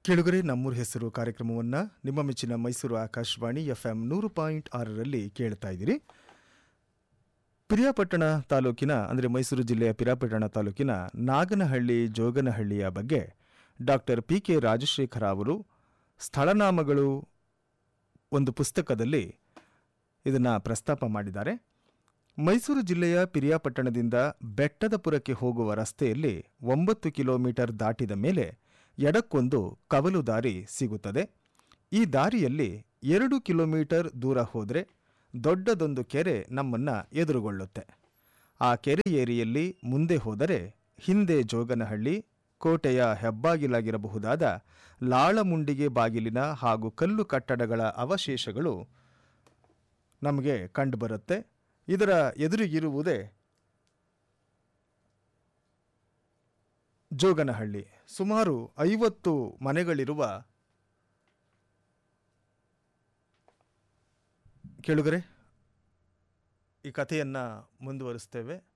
ಕೆಳಗರೆ ನಮ್ಮೂರ ಹೆಸರು ಕಾರ್ಯಕ್ರಮವನ್ನು ನಿಮ್ಮ ಮೆಚ್ಚಿನ ಮೈಸೂರು ಆಕಾಶವಾಣಿ ಎಫ್ ಎಂ ನೂರು ಪಾಯಿಂಟ್ ಆರರಲ್ಲಿ ಕೇಳ್ತಾ ಇದ್ದೀರಿ ಪಿರಿಯಾಪಟ್ಟಣ ತಾಲೂಕಿನ ಅಂದರೆ ಮೈಸೂರು ಜಿಲ್ಲೆಯ ಪಿರಿಯಾಪಟ್ಟಣ ತಾಲೂಕಿನ ನಾಗನಹಳ್ಳಿ ಜೋಗನಹಳ್ಳಿಯ ಬಗ್ಗೆ ಡಾಕ್ಟರ್ ಪಿ ಕೆ ರಾಜಶೇಖರ ಅವರು ಸ್ಥಳನಾಮಗಳು ಒಂದು ಪುಸ್ತಕದಲ್ಲಿ ಇದನ್ನು ಪ್ರಸ್ತಾಪ ಮಾಡಿದ್ದಾರೆ ಮೈಸೂರು ಜಿಲ್ಲೆಯ ಪಿರಿಯಾಪಟ್ಟಣದಿಂದ ಬೆಟ್ಟದಪುರಕ್ಕೆ ಹೋಗುವ ರಸ್ತೆಯಲ್ಲಿ ಒಂಬತ್ತು ಕಿಲೋಮೀಟರ್ ದಾಟಿದ ಮೇಲೆ ಎಡಕ್ಕೊಂದು ಕವಲು ದಾರಿ ಸಿಗುತ್ತದೆ ಈ ದಾರಿಯಲ್ಲಿ ಎರಡು ಕಿಲೋಮೀಟರ್ ದೂರ ಹೋದರೆ ದೊಡ್ಡದೊಂದು ಕೆರೆ ನಮ್ಮನ್ನ ಎದುರುಗೊಳ್ಳುತ್ತೆ ಆ ಕೆರೆ ಏರಿಯಲ್ಲಿ ಮುಂದೆ ಹೋದರೆ ಹಿಂದೆ ಜೋಗನಹಳ್ಳಿ ಕೋಟೆಯ ಹೆಬ್ಬಾಗಿಲಾಗಿರಬಹುದಾದ ಲಾಳಮುಂಡಿಗೆ ಬಾಗಿಲಿನ ಹಾಗೂ ಕಲ್ಲು ಕಟ್ಟಡಗಳ ಅವಶೇಷಗಳು ನಮಗೆ ಕಂಡುಬರುತ್ತೆ ಇದರ ಎದುರಿಗಿರುವುದೇ ಜೋಗನಹಳ್ಳಿ ಸುಮಾರು ಐವತ್ತು ಮನೆಗಳಿರುವ ಕೇಳುಗರೆ ಈ ಕಥೆಯನ್ನು ಮುಂದುವರಿಸ್ತೇವೆ